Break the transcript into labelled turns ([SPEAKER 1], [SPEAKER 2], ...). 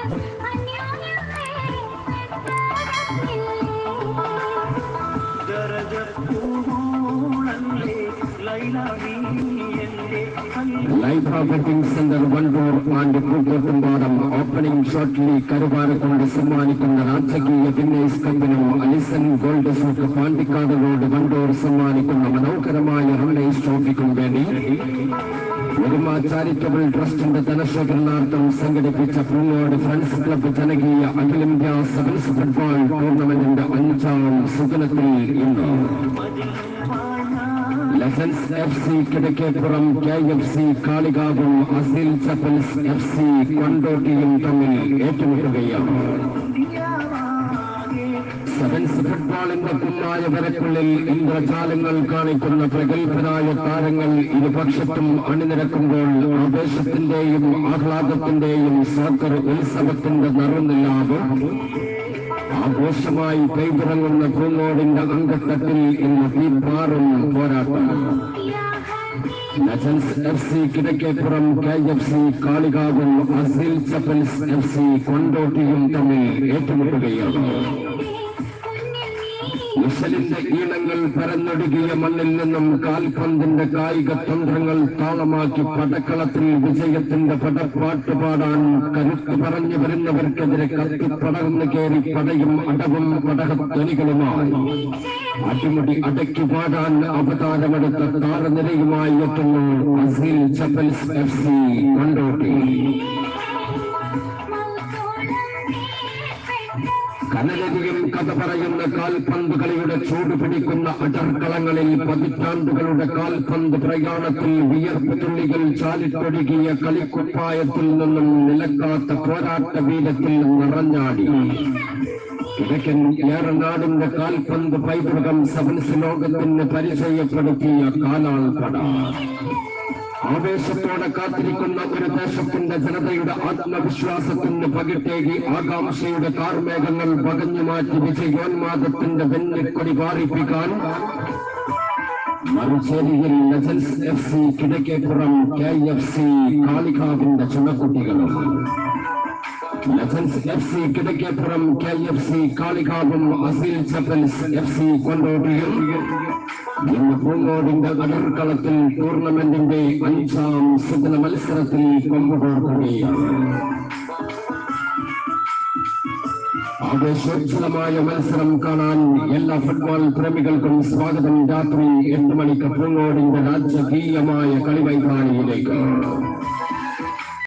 [SPEAKER 1] life wedding centre Wandoor and Pookkottumpadam opening shortly Karuvarakundu സമ്മാനിക്കുന്ന രാജകീയ winners കമ്പനും Alison gold suit Pandikkad road Wandoor സമ്മാനിക്കുന്ന മനോഹരമായ റണ്ണേഴ്സ് ട്രോഫിക്കും വേണ്ടി ഒരുമ ചാരിറ്റബിൾ ട്രസ്റ്റിന്റെ ധനശേഖരണാർത്ഥം സംഘടിപ്പിച്ച പൂങ്ങോട് ഫ്രണ്ട്സ് ക്ലബ്ബ് ജനകീയ അഖിലേന്ത്യാ സെവൻസ് ഫുട്ബോൾ ടൂർണമെന്റിന്റെ അഞ്ചാം സുഗലത്തിൽ ഇന്ന് legends F C Kizhakkeppuram K F C കാളികാവും അസിൽ ചപ്പൽസ് എഫ് സി കൊണ്ടോട്ടിയും തമ്മിൽ ഏറ്റുമുട്ടുകയാണ് സെവൻസ് ഫുട്ബോളിന്റെ കുന്നായ വരക്കുള്ളിൽ ഇന്ദ്രജാലങ്ങൾ കാണിക്കുന്ന പ്രഗത്ഭരായ താരങ്ങൾ ഇരുപക്ഷത്തും അണിനിരക്കുമ്പോൾ ആവേശത്തിന്റെയും ആഹ്ലാദത്തിന്റെയും സോക്കർ ഉത്സവത്തിന്റെ നിറനിലാവും ആഘോഷമായി കൈതിറങ്ങുന്ന പൂങ്ങോടിന്റെ അങ്കത്തട്ടിൽ ഇന്ന് തീപ്പാറും പോരാട്ടം legends F C Kizhakkeppuram K F C കാളികാവും അസിൽ ചപ്പൽസ് എഫ് സി കൊണ്ടോട്ടിയും തമ്മിൽ ഏറ്റുമുട്ടുകയാണ് മിഷലിന്റെ ഈണങ്ങൾ പരന്നൊടുകിയ മണ്ണിൽ നിന്നും കാൽപന്തിന്റെ കായിക തന്ത്രങ്ങൾ താളമാക്കി പടക്കളത്തിൽ വിജയത്തിന്റെ പടപ്പാട്ട് പാടാൻ കരുത്ത് പറഞ്ഞു വരുന്നവർക്കെതിരെ കത്തിപ്പടർന്നു കയറി പടയും അടവും പടകധ്വനികളുമായി അടിമുടി അടക്കി പാടാൻ അവതാരമെടുത്ത താരനിരയുമായി എത്തുന്നു അസീൽ ചപ്പൽസ് എഫ് സി കൊണ്ടോട്ടി കനലധികം കഥ പറയുന്ന കാൽപന്ത് കളിയുടെ ചൂട് പിടിക്കുന്ന അടർക്കളങ്ങളിൽ പതിറ്റാണ്ടുകളുടെ കാൽപന്ത് പ്രയാണത്തിൽ വിയർപ്പ് തുള്ളികൾ ചാലിട്ടൊഴുകിയ കളിക്കുപ്പായത്തിൽ നിന്നും നിലക്കാത്ത പോരാട്ട വീരത്തിൽ നിറഞ്ഞാടി കിഴക്കൻ ഏറനാടിന്റെ കാൽപന്ത് പൈതൃകം സെവൻസ് ലോകത്തിന് പരിചയപ്പെടുത്തിയ കാലാൾപ്പട ആവേശത്തോടെ കാത്തിരിക്കുന്ന ഒരു ദേശത്തിന്റെ ജനതയുടെ ആത്മവിശ്വാസത്തിന് പകിട്ടേകി ആകാംക്ഷയുടെ കാർമേഘങ്ങൾ പകഞ്ഞു മാറ്റി വിജയോന്മാദത്തിന്റെ വെന്നിക്കൊടി പാറിപ്പിക്കാൻ മറുചേരിയിൽ legends F C Kizhakkeppuram K F C കാളികാവിന്റെ ചുണക്കുട്ടികളും legends F C Kizhakkeppuram K F C കാളികാവും അസീൽ ചപ്പൽസ് എഫ് സി കൊണ്ടോട്ടിയും ഇന്ന് പൂങ്ങോടിന്റെ അതിർക്കളത്തിൽ ടൂർണമെന്റിന്റെ അഞ്ചാം സുദിന മത്സരത്തിൽ കൊമ്പുകോർക്കുകയാണ് ആവേശോജ്വലമായ മത്സരം കാണാൻ എല്ലാ ഫുട്ബോൾ പ്രേമികൾക്കും സ്വാഗതം രാത്രി എട്ട് മണിക്ക് പൂങ്ങോടിന്റെ രാജകീയമായ കളിവൈകാണിയിലേക്ക്